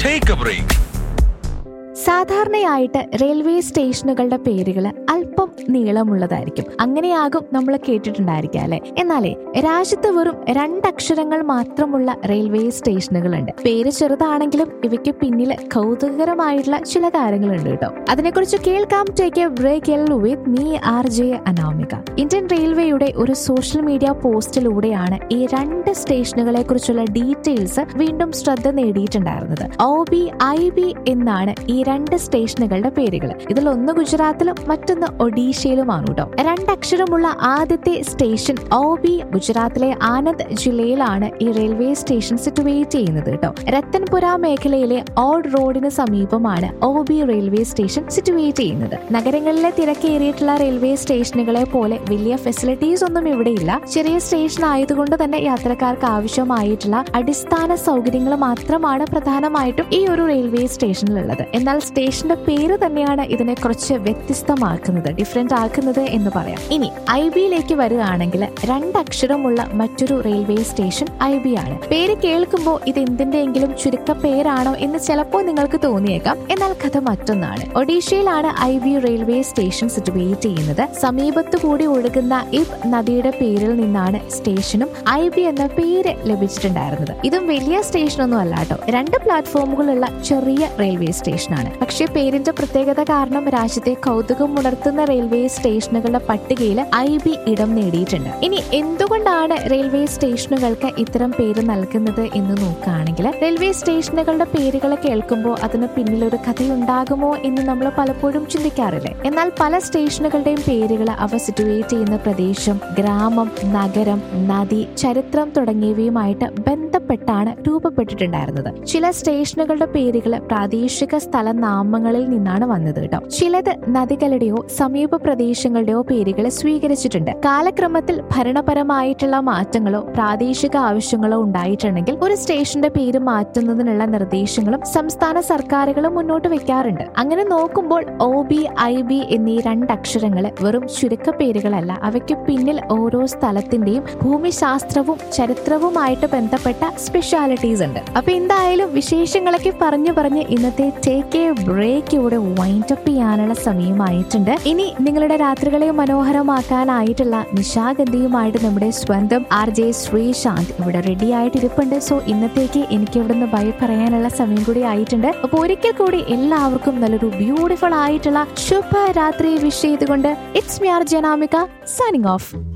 Take a break. സാധാരണയായിട്ട് railway സ്റ്റേഷനുകളുടെ പേരുകൾ അല്പം നീളമുള്ളതായിരിക്കും അങ്ങനെയാകും നമ്മൾ കേട്ടിട്ടുണ്ടായിരിക്കുക അല്ലെ എന്നാലേ രാജ്യത്ത് വെറും രണ്ടക്ഷരങ്ങൾ മാത്രമുള്ള റെയിൽവേ സ്റ്റേഷനുകളുണ്ട് പേര് ചെറുതാണെങ്കിലും ഇവയ്ക്ക് പിന്നിൽ കൗതുകകരമായിട്ടുള്ള ചില കാര്യങ്ങളുണ്ട് കേട്ടോ അതിനെക്കുറിച്ച് കേൾക്കാം take a break L with me R J Anamika Indian റെയിൽവേയുടെ ഒരു സോഷ്യൽ മീഡിയ പോസ്റ്റിലൂടെയാണ് ഈ രണ്ട് സ്റ്റേഷനുകളെ കുറിച്ചുള്ള ഡീറ്റെയിൽസ് വീണ്ടും ശ്രദ്ധ നേടിയിട്ടുണ്ടായിരുന്നത് ഒ ബി ഐ ബി എന്നാണ് ഈ രണ്ട് സ്റ്റേഷനുകളുടെ പേരുകൾ ഇതിൽ ഒന്ന് ഗുജറാത്തിലും മറ്റൊന്ന് ഒഡീഷയിലുമാണ് കേട്ടോ രണ്ടക്ഷരമുള്ള ആദ്യത്തെ സ്റ്റേഷൻ ഒ ബി ഗുജറാത്തിലെ ആനന്ദ് ജില്ലയിലാണ് ഈ റെയിൽവേ സ്റ്റേഷൻ സിറ്റുവേറ്റ് ചെയ്യുന്നത് കേട്ടോ രത്തൻപുര മേഖലയിലെ ഓൾഡ് റോഡിന് സമീപമാണ് O B railway station situate ചെയ്യുന്നത് നഗരങ്ങളിലെ തിരക്കേറിയിട്ടുള്ള റെയിൽവേ സ്റ്റേഷനുകളെ പോലെ വലിയ ഫെസിലിറ്റീസ് ഒന്നും ഇവിടെയില്ല ചെറിയ സ്റ്റേഷൻ ആയതുകൊണ്ട് തന്നെ യാത്രക്കാർക്ക് ആവശ്യമായിട്ടുള്ള അടിസ്ഥാന സൗകര്യങ്ങൾ മാത്രമാണ് പ്രധാനമായിട്ടും ഈ ഒരു റെയിൽവേ സ്റ്റേഷനിലുള്ളത് എന്നാൽ സ്റ്റേഷന്റെ പേര് തന്നെയാണ് ഇതിനെ കുറച്ച് വ്യത്യസ്തമാക്കുന്നത് ഡിഫറെന്റ് ആക്കുന്നത് എന്ന് പറയാം ഇനി ഐ ബിയിലേക്ക് വരികയാണെങ്കിൽ രണ്ടക്ഷരമുള്ള മറ്റൊരു റെയിൽവേ സ്റ്റേഷൻ ഐ ബി ആണ് പേര് കേൾക്കുമ്പോൾ ഇത് എന്തിന്റെയെങ്കിലും ചുരുക്ക പേരാണോ എന്ന് ചിലപ്പോൾ നിങ്ങൾക്ക് തോന്നിയേക്കാം എന്നാൽ കഥ മറ്റൊന്നാണ് ഒഡീഷയിലാണ് I B railway station situate ചെയ്യുന്നത് സമീപത്തു കൂടി ഒഴുകുന്ന ഇബ് നദിയുടെ പേരിൽ നിന്നാണ് സ്റ്റേഷനും ഐ ബി എന്ന പേര് ലഭിച്ചിട്ടുണ്ടായിരുന്നത് ഇതും വലിയ സ്റ്റേഷനൊന്നും അല്ല കേട്ടോ രണ്ട് പ്ലാറ്റ്ഫോമുകളുള്ള ചെറിയ റെയിൽവേ സ്റ്റേഷനാണ് പക്ഷേ പേരിന്റെ പ്രത്യേകത കാരണം രാജ്യത്തെ കൗതുകം ഉണർത്തുന്ന റെയിൽവേ സ്റ്റേഷനുകളുടെ പട്ടികയിൽ ഐ ബി ഇടം നേടിയിട്ടുണ്ട് ഇനി എന്തുകൊണ്ടാണ് റെയിൽവേ സ്റ്റേഷനുകൾക്ക് ഇത്തരം പേര് നൽകുന്നത് എന്ന് നോക്കുകയാണെങ്കിൽ റെയിൽവേ സ്റ്റേഷനുകളുടെ പേരുകൾ കേൾക്കുമ്പോൾ അതിന് പിന്നിൽ ഒരു കഥയുണ്ടാകുമോ എന്ന് നമ്മൾ പലപ്പോഴും ചിന്തിക്കാറില്ലേ എന്നാൽ പല സ്റ്റേഷനുകളുടെയും പേരുകൾ അവ സിറ്റുവേറ്റ് ചെയ്യുന്ന പ്രദേശം ഗ്രാമം നഗരം നദി ചരിത്രം തുടങ്ങിയവയുമായിട്ട് ബന്ധപ്പെട്ടാണ് രൂപപ്പെട്ടിട്ടുണ്ടായിരുന്നത് ചില സ്റ്റേഷനുകളുടെ പേരുകൾ പ്രാദേശിക സ്ഥലനാമങ്ങളിൽ നിന്നാണ് വന്നത് കേട്ടോ ചിലത് നദികളുടെയോ സമീപ പ്രദേശങ്ങളുടെയോ പേരുകൾ സ്വീകരിച്ചിട്ടുണ്ട് കാലക്രമത്തിൽ ഭരണപരമായിട്ടുള്ള മാറ്റങ്ങളോ പ്രാദേശിക ആവശ്യങ്ങളോ ഉണ്ടായിട്ടുണ്ടെങ്കിൽ ഒരു സ്റ്റേഷന്റെ പേര് മാറ്റുന്നതിനുള്ള നിർദ്ദേശങ്ങളും സംസ്ഥാന സർക്കാരുകൾ മുന്നോട്ട് വെക്കാറുണ്ട് അങ്ങനെ നോക്കുമ്പോൾ ഒ ബി ഐ ബി എന്നീ രണ്ടക്ഷരങ്ങൾ വെറും ചുരുക്കപ്പേരുകളല്ല അവയ്ക്ക് പിന്നിൽ ഓരോ സ്ഥലത്തിന്റെയും ഭൂമിശാസ്ത്രവും ചരിത്രവുമായിട്ട് ബന്ധപ്പെട്ട സ്പെഷ്യാലിറ്റീസ് ഉണ്ട് അപ്പൊ എന്തായാലും വിശേഷങ്ങളൊക്കെ പറഞ്ഞു പറഞ്ഞ് ഇന്നത്തെ ടേക്ക് എ ബ്രേക്ക് ഇവിടെ വൈൻഡ് അപ്പ് ചെയ്യാനുള്ള സമയമായിട്ടുണ്ട് ഇനി നിങ്ങളുടെ രാത്രികളെ മനോഹരമാക്കാനായിട്ടുള്ള നിശാഗന്ധിയുമായിട്ട് നമ്മുടെ സ്വന്തം ആർ ജെ ശ്രീശാന്ത് ഇവിടെ റെഡി ആയിട്ട് ഇരിപ്പുണ്ട് സോ ഇന്നത്തേക്ക് എനിക്ക് ഇവിടുന്ന് ബൈ പറയാനുള്ള സമയം കൂടി ആയിട്ടുണ്ട് അപ്പൊ ഒരിക്കൽ കൂടി എല്ലാവർക്കും നല്ലൊരു ബ്യൂട്ടിഫുൾ ആയിട്ടുള്ള ശുഭരാത്രി വിഷ് ചെയ്തുകൊണ്ട് it's me R Janamika signing of